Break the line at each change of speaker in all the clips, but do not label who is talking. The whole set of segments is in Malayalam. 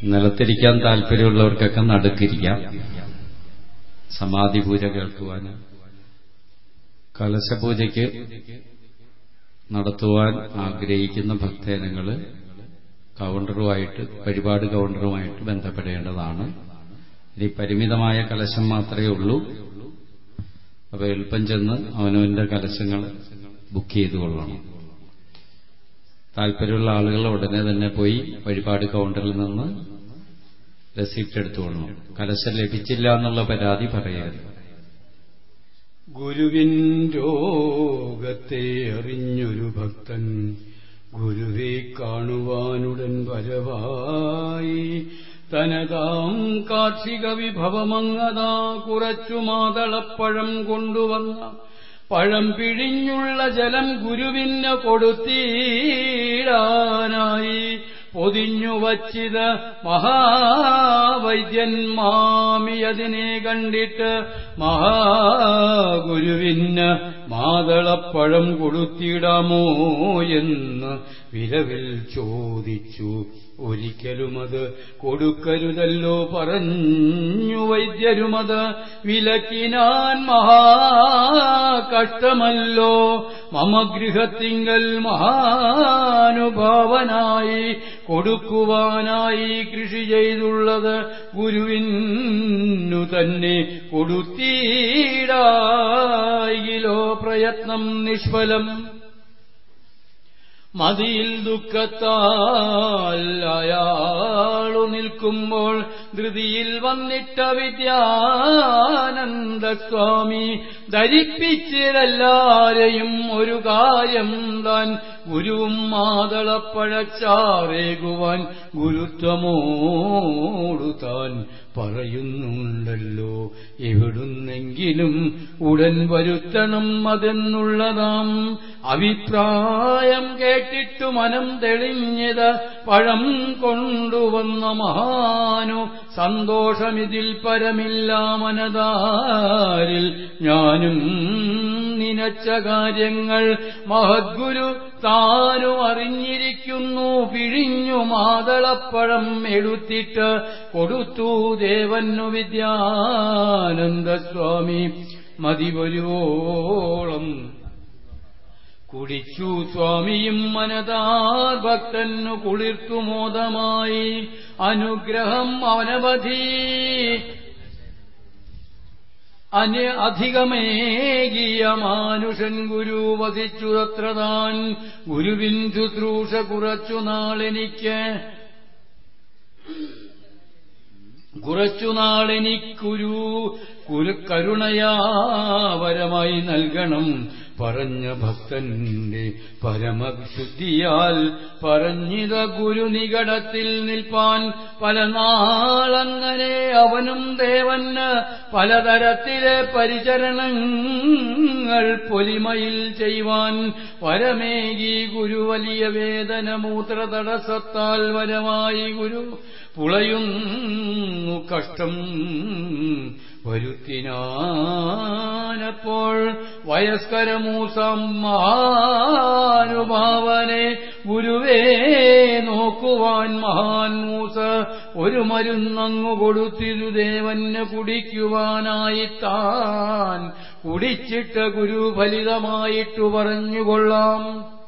നിലത്തിരിക്കാൻ താല്പര്യമുള്ളവർക്കൊക്കെ നടുക്കിരിക്കാം സമാധി പൂജ കേൾക്കുവാൻ കലശപൂജയ്ക്ക് നടത്തുവാൻ ആഗ്രഹിക്കുന്ന ഭക്തജനങ്ങൾ കൗണ്ടറുമായിട്ട് വഴിപാട് കൗണ്ടറുമായിട്ട് ബന്ധപ്പെടേണ്ടതാണ് ഇനി പരിമിതമായ കലശം മാത്രമേ ഉള്ളൂ അപ്പോൾ എളുപ്പം ചെന്ന് അവനവന്റെ കലശങ്ങൾ ബുക്ക് ചെയ്തു കൊള്ളണം താല്പര്യമുള്ള ആളുകൾ ഉടനെ തന്നെ പോയി വഴിപാട് കൗണ്ടറിൽ നിന്ന് റെസിപ്റ്റ് എടുത്തുകൊള്ളണം കലശം ലഭിച്ചില്ല എന്നുള്ള പരാതി പറയരുത്
ഗുരുവിൻ രോഗത്തെ അറിഞ്ഞൊരു ഭക്തൻ ഗുരുവെ കാണുവാനുടൻ വരവായി തനതാം കാർഷിക വിഭവമങ്ങതാ കുറച്ചു മാതളപ്പഴം കൊണ്ടുവന്ന പഴം പിഴിഞ്ഞുള്ള ജലം ഗുരുവിന് കൊടുത്തീടാനായി പൊതിഞ്ഞു വച്ചിത് മഹാവൈദ്യൻ മാമിയതിനെ കണ്ടിട്ട് മഹാഗുരുവിന് മാതളപ്പഴം കൊടുത്തിടാമോ എന്ന് വിരവിൽ ചോദിച്ചു ഒരിക്കലുമത് കൊടുക്കരുതല്ലോ പറഞ്ഞു വൈദ്യരുമത് വിലക്കിനാൻ മഹാകഷ്ടമല്ലോ മമഗൃഹത്തിങ്കൽ മഹാനുഭാവനായി കൊടുക്കുവാനായി കൃഷി ചെയ്തുള്ളത് ഗുരുവിനു തന്നെ കൊടുത്തീടായിലോ പ്രയത്നം നിഷ്ഫലം മതിയിൽ ദുഃഖത്താൽ അയാളു നിൽക്കുമ്പോൾ ധൃതിയിൽ വന്നിട്ട വിദ്യാനന്ദ സ്വാമി ധരിപ്പിച്ചിരെല്ലാരെയും ഒരു കാര്യം താൻ ഗുരുവും മാതളപ്പഴച്ചാറേകുവാൻ ഗുരുത്വമോടു താൻ പറയുന്നുണ്ടല്ലോ എവിടുന്നെങ്കിലും ഉടൻ വരുത്തണം അതെന്നുള്ളതാം അഭിപ്രായം കേട്ടിട്ടു മനം തെളിഞ്ഞത് പഴം കൊണ്ടുവന്ന മഹാനു സന്തോഷമിതിൽ പരമില്ല മനതാരിൽ ഞാനും നിനച്ച കാര്യങ്ങൾ മഹദ്ഗുരു താനും അറിഞ്ഞിരിക്കുന്നു പിഴിഞ്ഞു മാതളപ്പഴം എടുത്തിട്ട് കൊടുത്തു ദേവന്നു വിദ്യാനന്ദ സ്വാമി മതി വരുവോളം കുടിച്ചു സ്വാമിയും മനതാർ ഭക്തന്നു കുളിർത്തു മോദമായി അനുഗ്രഹം അനവധി അന് അധികമേകിയ മാനുഷൻ ഗുരു വസിച്ചു തത്ര താൻ ഗുരുവിൻ ശുശ്രൂഷ കുറച്ചു നാളെനിക്ക് കുറച്ചുനാളെനിക്കുരു കുരു കരുണയാവരമായി നൽകണം പറഞ്ഞ ഭക്തന്റെ പരമശുദ്ധിയാൽ പറഞ്ഞിത ഗുരു നികടത്തിൽ നിൽപ്പാൻ പല നാളങ്ങനെ അവനും ദേവന് പലതരത്തിലെ പരിചരണങ്ങൾ പൊലിമയിൽ ചെയ്യുവാൻ വരമേകി ഗുരു വലിയ വേദന മൂത്ര തടസ്സത്താൽ വരമായി ഗുരു പുളയുന്നു കഷ്ടം വരുത്തിനാനപ്പോൾ വയസ്കരമൂസം മഹാനുഭാവനെ ഗുരുവേ നോക്കുവാൻ മഹാൻ മൂസ ഒരു മരുന്നങ്ങു കൊടുത്തിരു ദേവന് കുടിക്കുവാനായി താൻ കുടിച്ചിട്ട് ഗുരു ഫലിതമായിട്ടു പറഞ്ഞുകൊള്ളാം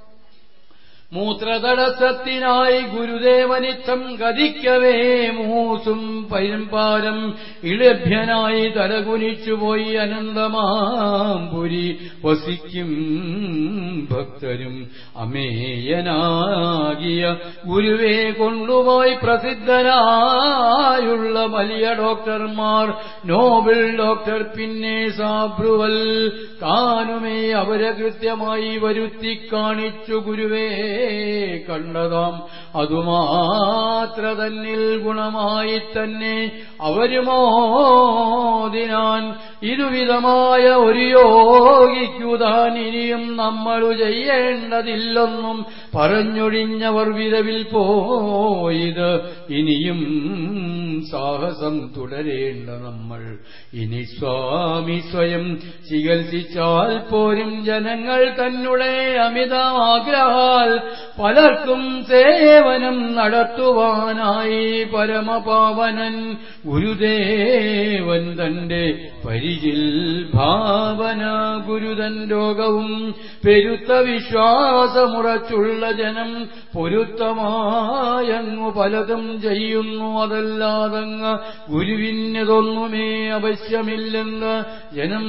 മൂത്രതടസ്സത്തിനായി ഗുരുദേവനിത്തം ഗതിക്കവേ മൂസും പരമ്പാരം ഇളഭ്യനായി തലകുനിച്ചുപോയി അനന്തമാംപുരി വസിക്കും ഭക്തരും അമേയനാകിയ ഗുരുവെ കൊണ്ടുപോയി പ്രസിദ്ധനായുള്ള വലിയ ഡോക്ടർമാർ നോബിൾ ഡോക്ടർ പിന്നെ സാബ്രുവൽ താനുമേ അവരെ കൃത്യമായി വരുത്തി കാണിച്ചു ഗുരുവേ കണ്ടതാം അതുമാത്ര തന്നിൽ ഗുണമായി തന്നെ അവരുമോദിനാൻ ഇതുവിധമായ ഒരു യോഗിക്കു താൻ ഇനിയും നമ്മളു ചെയ്യേണ്ടതില്ലെന്നും പറഞ്ഞൊഴിഞ്ഞവർ വിരവിൽ പോയത് ഇനിയും സാഹസം തുടരേണ്ട നമ്മൾ ഇനി സ്വാമി സ്വയം ചികിത്സിച്ചാൽ പോരും ജനങ്ങൾ തന്നെ അമിതാഗ്രഹാൽ പലർക്കും സേവനം നടത്തുവാനായി പരമപാവനൻ ഗുരുദേവൻ തന്റെ പരിചിൽ ഭാവന ഗുരുതൻ രോഗവും പെരുത്ത വിശ്വാസമുറച്ചുള്ള ജനം പൊരുത്തമായങ്ങു പലതും ചെയ്യുന്നു അതല്ലാതങ്ങ് ഗുരുവിനതൊന്നുമേ ആവശ്യമില്ലെന്ന് ജനം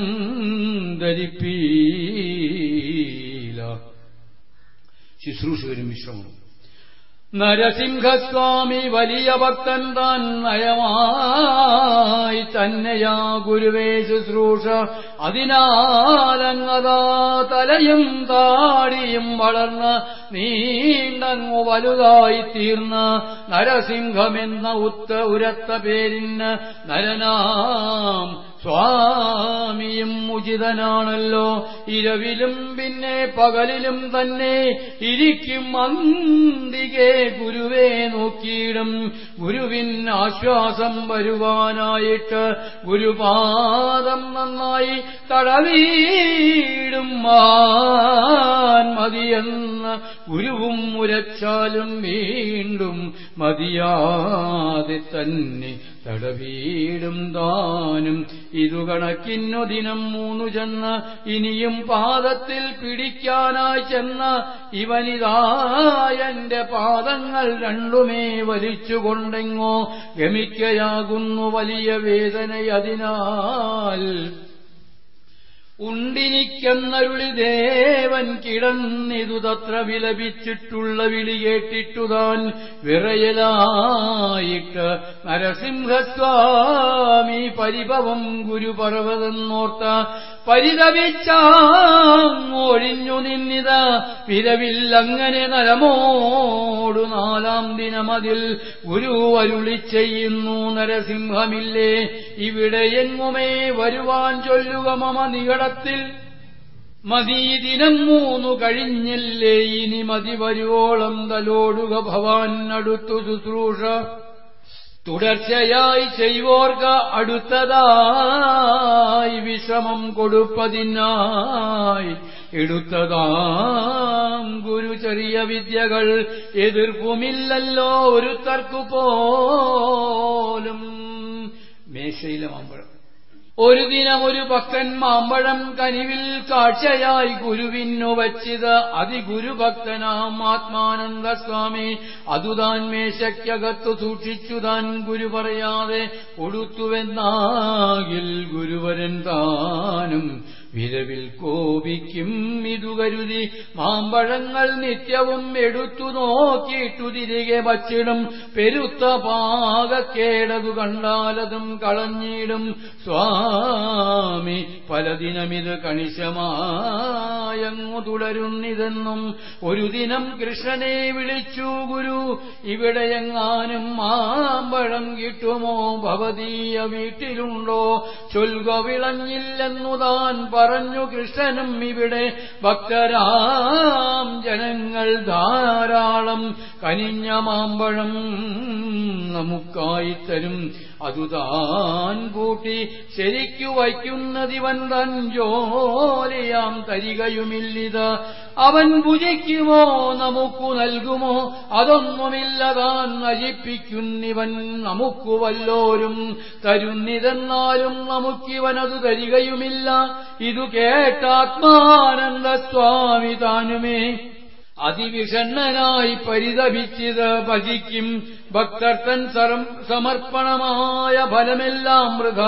ധരിപ്പീല ശുശ്രൂഷകരും വിശ്രമവും നരസിംഹസ്വാമി വലിയ ഭക്തൻ താൻ നയമായി തന്നെയാ ഗുരുവേ ശുശ്രൂഷ അതിനാലങ്ങതാ തലയും താടിയും വളർന്ന് നീണ്ടങ്ങു വലുതായി തീർന്ന നരസിംഹമെന്ന ഉത്ത ഉരത്ത പേരിന് നരനാം സ്വാമിയും ഉചിതനാണല്ലോ ഇരവിലും പിന്നെ പകലിലും തന്നെ ഇരിക്കും അന്തികെ ഗുരുവേ നോക്കിയിടും ഗുരുവിൻ ആശ്വാസം വരുവാനായിട്ട് ഗുരുപാദം നന്നായി തടവീടും മാൻ മതിയെന്ന് ഗുരുവും ഉരച്ചാലും വീണ്ടും മതിയാതെ തന്നെ തടവീടും താനും ഇതു കണക്കിന്നു ദിനം മൂന്നു ചെന്ന് ഇനിയും പാദത്തിൽ പിടിക്കാനായി ചെന്ന് ഇവനിതായന്റെ പാദങ്ങൾ രണ്ടുമേ വലിച്ചുകൊണ്ടെങ്ങോ ഗമിക്കയാകുന്നു വലിയ വേദനയതിനാൽ ഉണ്ടിനിക്കെന്നരുളി ദേവൻ കിടന്നിതു തത്ര വിലപിച്ചിട്ടുള്ള വിളി കേട്ടിട്ടുതാൻ വിറയലായിട്ട് നരസിംഹസ്വാമി പരിഭവം ഗുരുപർവതെന്നോർത്ത പരിതപിച്ചാങ്ങൊഴിഞ്ഞു നിന്നിത വിരവിൽ അങ്ങനെ നരമോടു നാലാം ദിനമതിൽ ഗുരു അരുളി ചെയ്യുന്നു നരസിംഹമില്ലേ ഇവിടെ എങ്ങുമേ വരുവാൻ ചൊല്ലുക മമ നികടത്തിൽ മതി ദിനം മൂന്നു കഴിഞ്ഞില്ലേ ഇനി മതി വരുവോളം തലോടുക ഭവാൻ അടുത്തു ശുശ്രൂഷ തുടർച്ചയായി ചെയ്വോർക്ക് അടുത്തതായി വിഷമം കൊടുപ്പതിനായി എടുത്തതാം ഗുരു ചെറിയ വിദ്യകൾ എതിർപ്പുമില്ലല്ലോ ഒരുത്തർക്കു പോലും മേശയിലെ മാമ്പഴം ഒരു ദിനം ഒരു ഭക്തൻ മാമ്പഴം കനിവിൽ കാഴ്ചയായി ഗുരുവിനു വച്ചിത് അതിഗുരുഭക്തനാം ആത്മാനന്ദ സ്വാമി അതുതാൻ മേശയ്ക്കകത്തു സൂക്ഷിച്ചുതാൻ ഗുരു പറയാതെ കൊടുത്തുവെന്നാകിൽ ഗുരുവരൻ താനും വിരവിൽ കോപിക്കും ഇതു കരുതി മാമ്പഴങ്ങൾ നിത്യവും എടുത്തു നോക്കിയിട്ടു തിരികെ വച്ചിടും പെരുത്ത പാകക്കേടതു കണ്ടാലതും കളഞ്ഞിടും സ്വാമി പലദിനമിത് കണിശമായങ്ങു തുടരുന്നിതെന്നും ഒരു ദിനം കൃഷ്ണനെ വിളിച്ചു ഗുരു ഇവിടെയെങ്ങാനും മാമ്പഴം കിട്ടുമോ ഭവതീയ വീട്ടിലുണ്ടോ ചൊൽക വിളഞ്ഞില്ലെന്നു താൻ പറഞ്ഞു കൃഷ്ണനും ഇവിടെ ഭക്തരാം ജനങ്ങൾ ധാരാളം കനിഞ്ഞ മാമ്പഴം നമുക്കായി തരും അതുതാൻ കൂട്ടി ശരിക്കു വയ്ക്കുന്നതിവൻ തൻ ജോലിയാം തരികയുമില്ലിത് അവൻ ഭുജിക്കുമോ നമുക്കു നൽകുമോ അതൊന്നുമില്ല താൻ നശിപ്പിക്കുന്നിവൻ നമുക്കു വല്ലോരും തരുന്നിതെന്നാലും നമുക്കിവനതു തരികയുമില്ല ഇതു കേട്ടാത്മാനന്ദ സ്വാമി താനുമേ അതിവിഷണ്ണനായി പരിതപിച്ചിത് ഭജിക്കും ഭക്തർത്തൻ സമർപ്പണമായ ഫലമെല്ലാം മൃഗ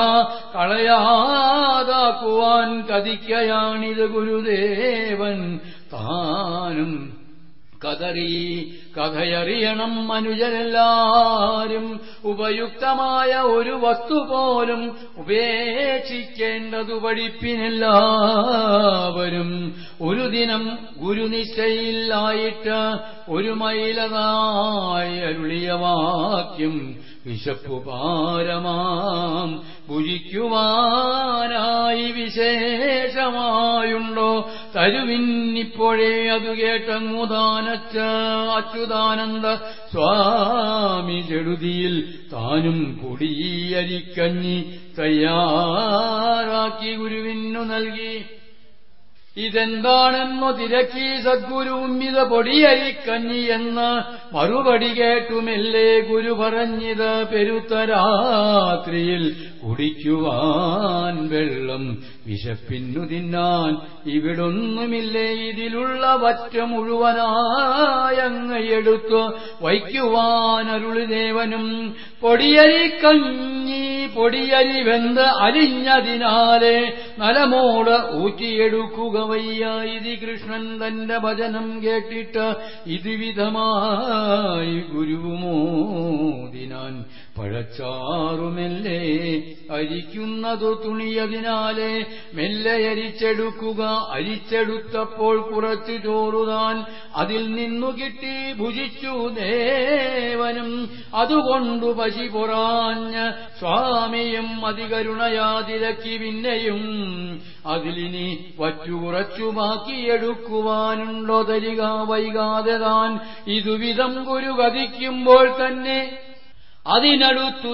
കളയാതാക്കുവാൻ കതിക്കയാണിത് ഗുരുദേവൻ താനും കതറി കഥയറിയണം മനുജരെല്ലാരും ഉപയുക്തമായ ഒരു വസ്തു പോലും ഉപേക്ഷിക്കേണ്ടതു പഠിപ്പിനെല്ലാവരും ഒരു ദിനം ഗുരുനിശ്ചയില്ലായിട്ട് ഒരു മൈലതായി അരുളിയ വാക്യം വിശപ്പുപാരമാം ഭുജിക്കുവാനായി വിശേഷമായുണ്ടോ തരുവിന്നിപ്പോഴേ അതു കേട്ടങ്ങുദാനച്ച അച്യുതാനന്ദ സ്വാമി ചെടുതിയിൽ താനും പൊടിയരിക്കഞ്ഞി തയ്യാറാക്കി ഗുരുവിനു നൽകി ഇതെന്താണെന്നു തിരക്കി സദ്ഗുരുവും ഇത് പൊടിയരിക്കഞ്ഞി എന്ന് മറുപടി കേട്ടുമെല്ലേ ഗുരു പറഞ്ഞത് പെരുത്ത രാത്രിയിൽ കുടിക്കുവാൻ വെള്ളം വിശപ്പിന്നു തിന്നാൻ ഇവിടൊന്നുമില്ലേ ഇതിലുള്ള വറ്റ മുഴുവനായങ്ങയെടുത്തു വയ്ക്കുവാൻ അരുളിദേവനും പൊടിയരിക്കഞ്ഞി പൊടിയരി വെന്ത് അരിഞ്ഞതിനാലെ നലമോട് ഊറ്റിയെടുക്കുക വയ്യ ഇതി കൃഷ്ണൻ തന്റെ ഭജനം കേട്ടിട്ട് ഇത് വിധമായി ഗുരുവുമോദിനാൻ പഴച്ചാറുമെല്ലേ അരിക്കുന്നതു തുണിയതിനാലെ മെല്ലെ അരിച്ചെടുക്കുക അരിച്ചെടുത്തപ്പോൾ കുറച്ചു ചോറുതാൻ അതിൽ നിന്നു കിട്ടി ഭുജിച്ചു ദേവനും അതുകൊണ്ടു പശി പൊറാഞ്ഞ് സ്വാമിയും അതികരുണയാതിരക്കി പിന്നെയും അതിലിനി വറ്റുകുറച്ചു ബാക്കിയെടുക്കുവാനുണ്ടോ തരിക വൈകാതെ താൻ ഇതുവിധം ഗുരു കഥിക്കുമ്പോൾ തന്നെ അതിനടുത്തു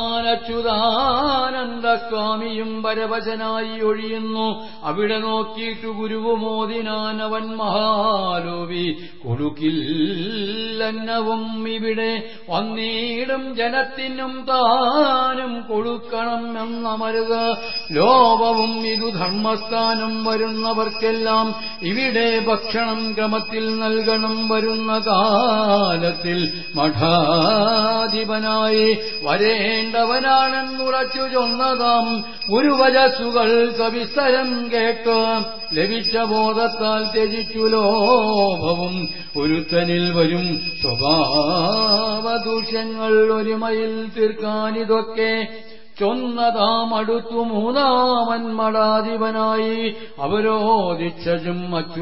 താനച്യുതാനന്ദസ്വാമിയും പരവശനായി ഒഴിയുന്നു അവിടെ നോക്കിയിട്ടു ഗുരുവുമോദിനാൻ അവൻ മഹാലോവി കൊടുക്കില്ലന്നവും ഇവിടെ വന്നീടും ജനത്തിനും താനും കൊടുക്കണം എന്നമരുക ലോപവും ഇതു ധർമ്മസ്ഥാനം വരുന്നവർക്കെല്ലാം ഇവിടെ ഭക്ഷണം ക്രമത്തിൽ നൽകണം വരുന്ന കാലത്തിൽ മഠാധിപനായി വരേണ്ടവനാണെന്നുറച്ചു ചൊന്നതാം ഗുരുവചസ്സുകൾ കവിസ്തരം കേട്ട് ലഭിച്ച ബോധത്താൽ ത്യജിച്ചു ലോഭവും ഒരുത്തനിൽ വരും സ്വഭാവദൂഷ്യങ്ങൾ ഒരുമയിൽ തീർക്കാനിതൊക്കെ ചൊന്നതാം അടുത്തു മൂന്നാമൻ മടാധിപനായി അവരോധിച്ചും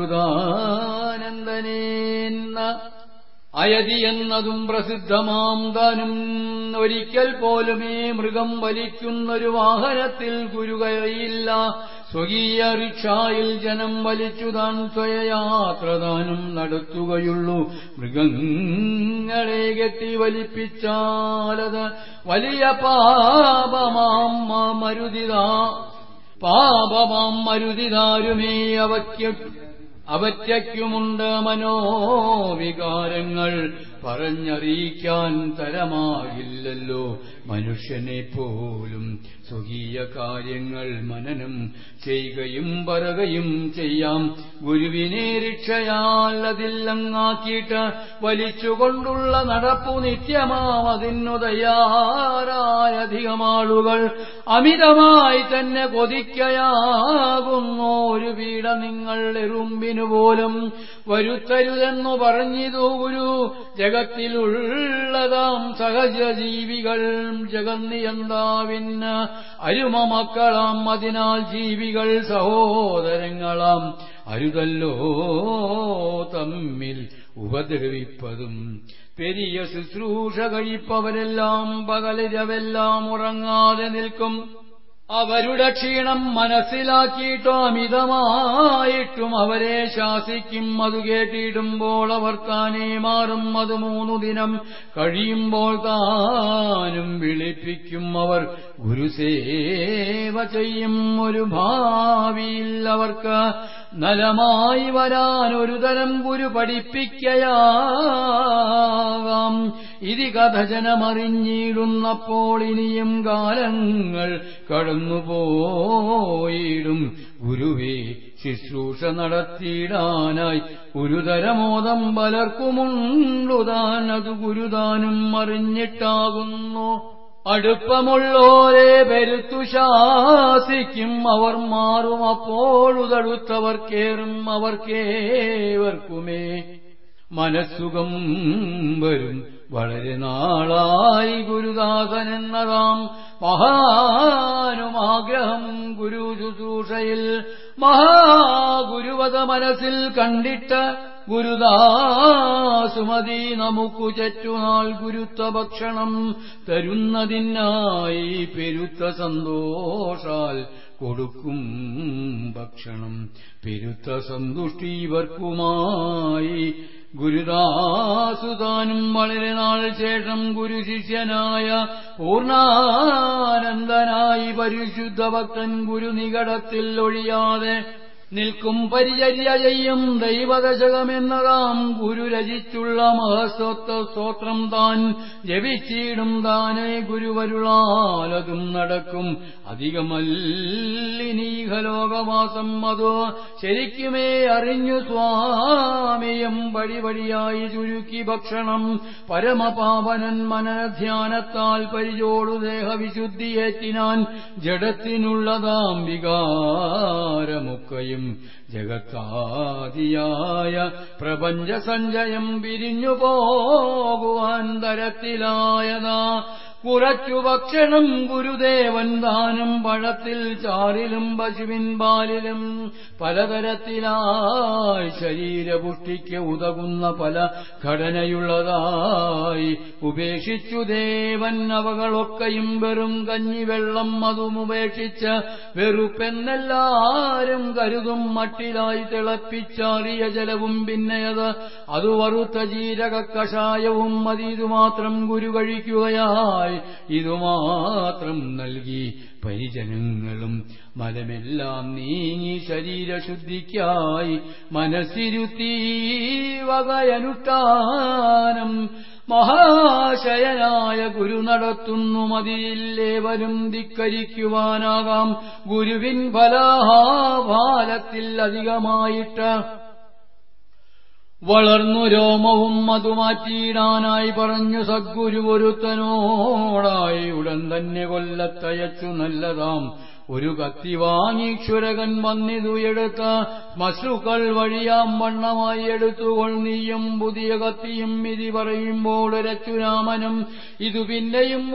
അച്യുതാനന്ദനേന്ന അയതി എന്നതും പ്രസിദ്ധമാം താനും ഒരിക്കൽ പോലുമേ മൃഗം വലിക്കുന്നൊരു വാഹനത്തിൽ ഗുരു കയറിയില്ല സ്വകീയ റിക്ഷായിൽ ജനം വലിച്ചു താൻ സ്വയയാത്ര താനും നടത്തുകയുള്ളൂ മൃഗങ്ങളെ കെട്ടി വലിപ്പിച്ചാലത് വലിയ പാപമാം മരുതിത പാപമാം മരുതിതാരുമേ അവയ്ക്ക് അവറ്റയ്ക്കുമുണ്ട് മനോവികാരങ്ങൾ പറഞ്ഞറിയിക്കാൻ തരമാകില്ലല്ലോ മനുഷ്യനെ പോലും സ്വകീയ കാര്യങ്ങൾ മനനം ചെയ്യുകയും പറയുകയും ചെയ്യാം ഗുരുവിനെ രക്ഷയാൽ അതില്ലങ്ങാക്കിയിട്ട് വലിച്ചുകൊണ്ടുള്ള നടപ്പു നിത്യമാം അതിനു തയ്യാറായധികം ആളുകൾ അമിതമായി തന്നെ കൊതിക്കയാകുന്നു ഒരു പീഡ നിങ്ങൾ എറുമ്പിനു പോലും വരുത്തരുതെന്നു പറഞ്ഞിതു ഗുരു ജഗത്തിലുള്ളതാം സഹജജീവികൾ ജഗന്നിയന്താവിന് അരുമ മക്കളാം അതിനാൽ ജീവികൾ സഹോദരങ്ങളാം അരുതല്ലോ തമ്മിൽ ഉപദ്രവിപ്പതും പെരിയ ശുശ്രൂഷ കഴിപ്പവരെല്ലാം പകലിരവെല്ലാം ഉറങ്ങാതെ നിൽക്കും അവരുടെ ക്ഷീണം മനസ്സിലാക്കിയിട്ടോ അമിതമായിട്ടും അവരെ ശാസിക്കും അത് കേട്ടിടുമ്പോൾ അവർ താനേ മാറും അത് മൂന്നു ദിനം കഴിയുമ്പോൾ താനും വിളിപ്പിക്കും അവർ ഗുരുസേവ ചെയ്യും ഒരു ഭാവിയിൽ അവർക്ക് നലമായി വരാൻ ഒരു തരം ഗുരു പഠിപ്പിക്കയാകാം ഇതി കഥജനമറിഞ്ഞിടുന്നപ്പോൾ ഇനിയും കാലങ്ങൾ കടന്നുപോയിടും ഗുരുവേ ശുശ്രൂഷ നടത്തിയിടാനായി ഗുരുതരമോദം പലർക്കുമുണ്ടുതാൻ അത് ഗുരുതാനും അറിഞ്ഞിട്ടാകുന്നു അടുപ്പമുള്ളോരെ പെരുത്തു ശാസിക്കും അവർ മാറും അപ്പോഴുതടുത്തവർ കേറും അവർക്കേവർക്കുമേ മനസ്സുഖം വരും വളരെ നാളായി ഗുരുദാസൻ എന്നതാം മഹാനുമാഗ്രഹം ഗുരു ശുശ്രൂഷയിൽ മഹാഗുരുവത മനസ്സിൽ കണ്ടിട്ട് ഗുരുദാസുമതി നമുക്കു ചറ്റുനാൾ ഗുരുത്വ ഭക്ഷണം തരുന്നതിനായി പെരുത്ത സന്തോഷാൽ കൊടുക്കും ഭക്ഷണം പെരുത്ത സന്തുഷ്ടി ഇവർക്കുമായി ഗുരുദാസുതാനും വളരെ നാൾ ശേഷം ഗുരു ശിഷ്യനായ പൂർണാനന്ദനായി പരിശുദ്ധ ഭക്തൻ ഗുരുനികടത്തിൽ ഒഴിയാതെ നിൽക്കും പരിചര്യ ചെയ്യും ദൈവദശകമെന്നതാം ഗുരു രചിച്ചുള്ള മഹസ്വത്വ സ്തോത്രം താൻ ജപിച്ചിടും താനേ ഗുരുവരുളാലതും നടക്കും അധികമല്ലിനീഹലോകവാസം അതോ ശരിക്കുമേ അറിഞ്ഞു സ്വാമിയും വഴിവഴിയായി ചുരുക്കി ഭക്ഷണം പരമപാവനൻ മനനധ്യാനത്താൽ പരിചോടു ദേഹവിശുദ്ധിയേറ്റിനാൻ ജഡത്തിനുള്ളതാം വികാരമൊക്കെയും ജഗത്താദിയായ പ്രപഞ്ചസഞ്ചയം പിരിഞ്ഞു പോകുവാൻ തരത്തിലായതാ കുറച്ചു ഭക്ഷണം ഗുരുദേവൻ ദാനം പഴത്തിൽ ചാറിലും പശുവിൻ പാലിലും പലതരത്തിലായി ശരീരപുഷ്ടിക്ക് ഉതകുന്ന പല ഘടനയുള്ളതായി ഉപേക്ഷിച്ചു ദേവൻ അവകളൊക്കെയും വെറും കഞ്ഞിവെള്ളം അതും ഉപേക്ഷിച്ച് വെറുപ്പെന്നെല്ലാരും കരുതും മട്ടിലായി തിളപ്പിച്ചാറിയ ജലവും പിന്നെയത് അത് വറുത്ത ജീരക കഷായവും മതിതുമാത്രം ഗുരു കഴിക്കുകയായി ഇതുമാത്രം നൽകി പരിജനങ്ങളും മലമെല്ലാം നീങ്ങി ശരീരശുദ്ധിക്കായി മനസ്സിരുത്തി വകയനുഷ്ഠാനം മഹാശയനായ ഗുരു നടത്തുന്നു മതിയില്ലേവരും ധിക്കരിക്കുവാനാകാം ഗുരുവിൻ ഫലാഭാലത്തിൽ അധികമായിട്ട് വളർന്നു രോമവും മധുമാറ്റിയിടാനായി പറഞ്ഞു സദ്ഗുരു ഒരുത്തനോടായി ഉടൻ തന്നെ കൊല്ലത്തയച്ചു നല്ലതാം ഒരു കത്തി വാങ്ങിക്ഷുരകൻ വന്നിതു എടുത്ത മശുക്കൾ വഴിയാം വണ്ണമായി എടുത്തുകൊൾ നീയും പുതിയ കത്തിയും ഇതി പറയുമ്പോൾ രച്ചുരാമനും ഇതു പിന്നെയും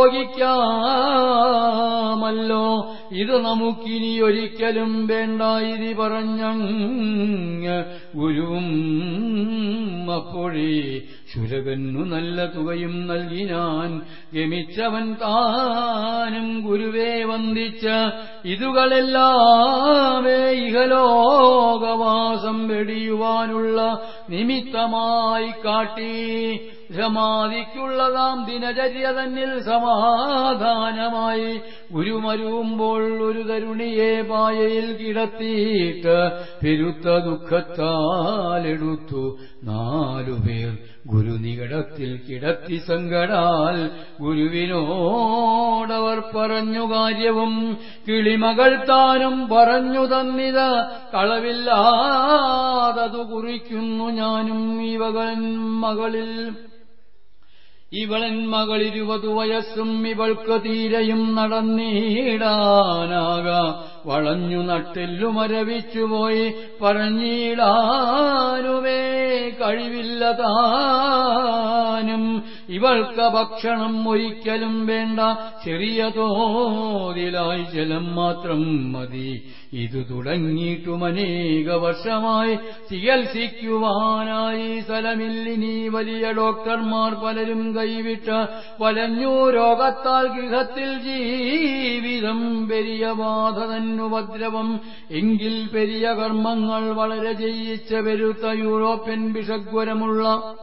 ഉപയോഗിക്കാമല്ലോ ഇത് നമുക്കിനി ഒരിക്കലും വേണ്ട ഇതി പറഞ്ഞങ്ങ് ഗുരുവും അപ്പോഴേ ശുരകന്നു നല്ല തുകയും നൽകിനാൻ ഗമിച്ചവൻ താനും ഗുരുവേ വന്ദിച്ച് ഇതുകളെല്ലാമേ ഇഹലോകവാസം വെടിയുവാനുള്ള നിമിത്തമായി കാട്ടി സമാധിക്കുള്ളതാം ദിനചര്യ തന്നിൽ സമാധാനമായി ഗുരുമരുവുമ്പോൾ ഒരു തരുണിയെ പായയിൽ കിടത്തിയിട്ട് പെരുത്ത ദുഃഖത്താലെടുത്തു നാലുപേർ ഗുരുനികടത്തിൽ കിടത്തി സങ്കടാൽ ഗുരുവിനോടവർ പറഞ്ഞു കാര്യവും കിളിമകൾ താനും പറഞ്ഞു തന്നിത് കളവില്ലാതതു കുറിക്കുന്നു ഞാനും ഇവകൻ മകളിൽ ഇവളൻ മകൾ ഇരുപതു വയസ്സും ഇവൾക്ക് തീരെയും നടന്നിടാനാക വളഞ്ഞു നട്ടെല്ലു മരവിച്ചുപോയി പറഞ്ഞിടാനുമേ കഴിവില്ല താനും ഇവൾക്ക് ഭക്ഷണം ഒരിക്കലും വേണ്ട ചെറിയ തോതിലായി ജലം മാത്രം മതി ഇതു തുടങ്ങിയിട്ടും അനേക വർഷമായി ചികിത്സിക്കുവാനായി സ്ഥലമില്ലിനി വലിയ ഡോക്ടർമാർ പലരും കൈവിട്ട് വലഞ്ഞു രോഗത്താൽ ഗൃഹത്തിൽ ജീവിതം പെരിയ ബാധ തന്നുപദ്രവം എങ്കിൽ പെരിയ കർമ്മങ്ങൾ വളരെ ചെയ്യിച്ച പെരുത്ത യൂറോപ്യൻ വിഷഗ്വരമുള്ള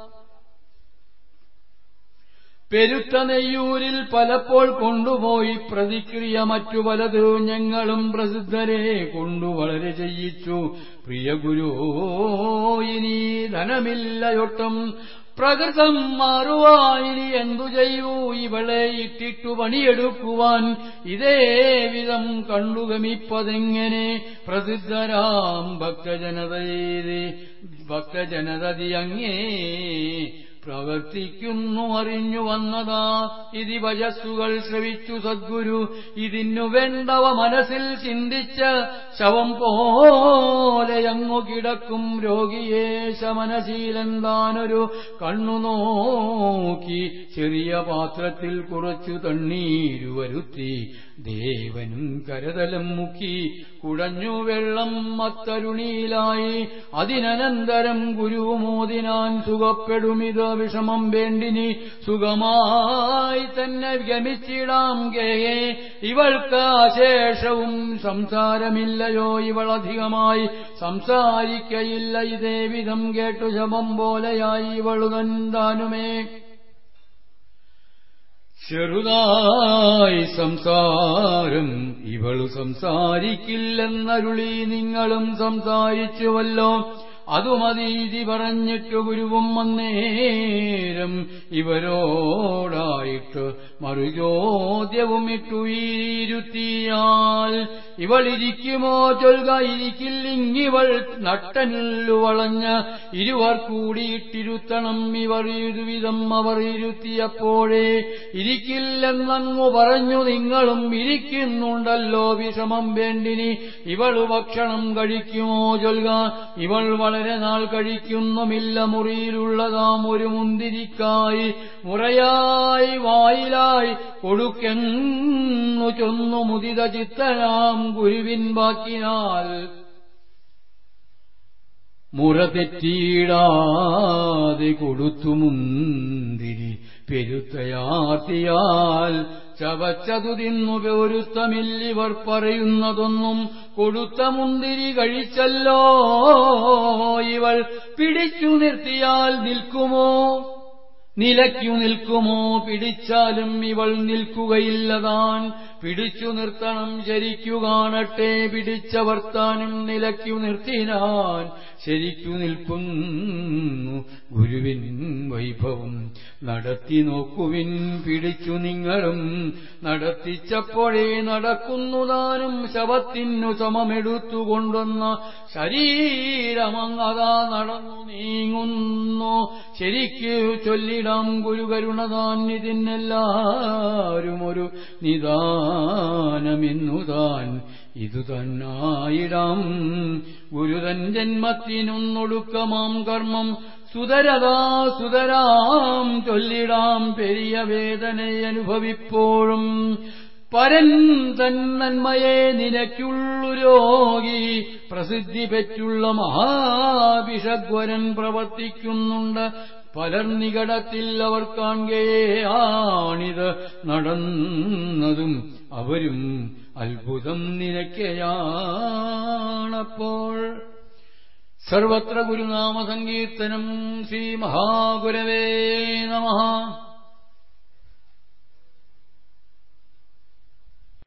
പെരുത്ത നെയ്യൂരിൽ പലപ്പോൾ കൊണ്ടുപോയി പ്രതിക്രിയ മറ്റു പലത് ഞങ്ങളും പ്രസിദ്ധരെ കൊണ്ടു വളരെ ചെയ്യിച്ചു പ്രിയ ഗുരു ഇനി ധനമില്ലയൊട്ടും പ്രകൃതം മാറുവായിനി എന്തു ചെയ്യൂ ഇവളെ ഇട്ടിട്ടു പണിയെടുക്കുവാൻ ഇതേ വിധം കണ്ടുഗമിപ്പതെങ്ങനെ പ്രസിദ്ധരാം ഭക്തജനതയെ ഭക്തജനതതി അങ്ങേ പ്രവർത്തിക്കുന്നു അറിഞ്ഞു വന്നതാ ഇതി വജസ്സുകൾ ശ്രവിച്ചു സദ്ഗുരു ഇതിനു വേണ്ടവ മനസ്സിൽ ചിന്തിച്ച് ശവം പോലെയങ്ങു കിടക്കും രോഗിയെ ശമനശീലൻ താനൊരു കണ്ണു നോക്കി ചെറിയ പാത്രത്തിൽ കുറച്ചു തണ്ണീരു വരുത്തി ദേവനും കരതലം മുക്കി കുടഞ്ഞു വെള്ളം അത്തരുണിയിലായി അതിനനന്തരം ഗുരുമോദിനാൻ സുഖപ്പെടുമിത് വിഷമം വേണ്ടിനി സുഖമായി തന്നെ ഗമിച്ചിടാം കേയെ ഇവൾക്ക് അശേഷവും സംസാരമില്ലയോ ഇവളധികമായി സംസാരിക്കയില്ല ഇതേ വിധം കേട്ടു ശവം പോലെയായി ഇവളു തന്താനുമേ ചെറുതായി സംസാരം ഇവളു സംസാരിക്കില്ലെന്നരുളി നിങ്ങളും സംസാരിച്ചുവല്ലോ അതുമതീതി പറഞ്ഞിട്ട് ഗുരുവും അന്നേരം ഇവരോടായിട്ട് മറുചോദ്യവും ഇട്ടുയിരുത്തിയാൽ ഇവളിരിക്കുമോ ചൊൽക ഇരിക്കില്ലിങ്ങിവൾ നട്ടനില്ലു വളഞ്ഞ് ഇരുവർ കൂടിയിട്ടിരുത്തണം ഇവർ ഇരുവിധം അവർ ഇരുത്തിയപ്പോഴേ ഇരിക്കില്ലെന്നങ്ങു പറഞ്ഞു നിങ്ങളും ഇരിക്കുന്നുണ്ടല്ലോ വിഷമം വേണ്ടിനി ഇവൾ ഭക്ഷണം കഴിക്കുമോ ചൊൽക ഇവൾ വളരെ നാൾ കഴിക്കുന്നുമില്ല മുറിയിലുള്ളതാം ഒരു മുന്തിരിക്കായി മുറയായി വായിലായി കൊടുക്കെന്നു ചൊന്നു മുതിത ചിത്തനാം ഗുരുവിൻ ബാക്കിനാൽ മുറ തെറ്റിയിടാതെ കൊടുത്തു മുന്തിരി പെരുത്തയാർത്തിയാൽ ചവച്ചതു തിന്നു പൊരുത്തമില്ലിവർ പറയുന്നതൊന്നും കൊടുത്ത മുന്തിരി കഴിച്ചല്ലോ ഇവൾ പിടിച്ചു നിർത്തിയാൽ നിൽക്കുമോ നിലയ്ക്കു നിൽക്കുമോ പിടിച്ചാലും ഇവൾ നിൽക്കുകയില്ലതാൻ പിടിച്ചു നിർത്തണം ശരിക്കു കാണട്ടെ പിടിച്ചവർത്താനും നിലയ്ക്കു നിർത്തിനാൻ ശരിക്കു നിൽക്കുന്നു ഗുരുവിൻ വൈഭവം നടത്തി നോക്കുവിൻ പിടിച്ചു നിങ്ങളും നടത്തിച്ചപ്പോഴേ നടക്കുന്നതാനും ശവത്തിനു സമമെടുത്തുകൊണ്ടുവന്ന ശരീരമങ്ങതാ നടന്നു നീങ്ങുന്നു ശരിക്കു ചൊല്ലിടാം ഗുരുകരുണതാൻ ഇതിനെല്ലാരും ഒരു നിദാനമെന്നുതാൻ ഇതു തന്നായിടാം ഗുരുതൻ ജന്മത്തിനൊന്നൊടുക്കമാം കർമ്മം സുതരതാ സുതരാം ചൊല്ലിടാം പെരിയ വേദനയനുഭവിപ്പോഴും പരൻ തൻ നന്മയെ നിനയ്ക്കുള്ളു രോഗി പ്രസിദ്ധി പെറ്റുള്ള മഹാഭിഷഗ്വരൻ പ്രവർത്തിക്കുന്നുണ്ട് പലർ നികടത്തിൽ അവർ കാണുകയാണിത് നടന്നതും അവരും അത്ഭുതം നിനയ്ക്കയാണപ്പോൾ സർവത്ര ഗുരുനാമ സങ്കീർത്തനം ശ്രീ മഹാഗുരവേ നമഃ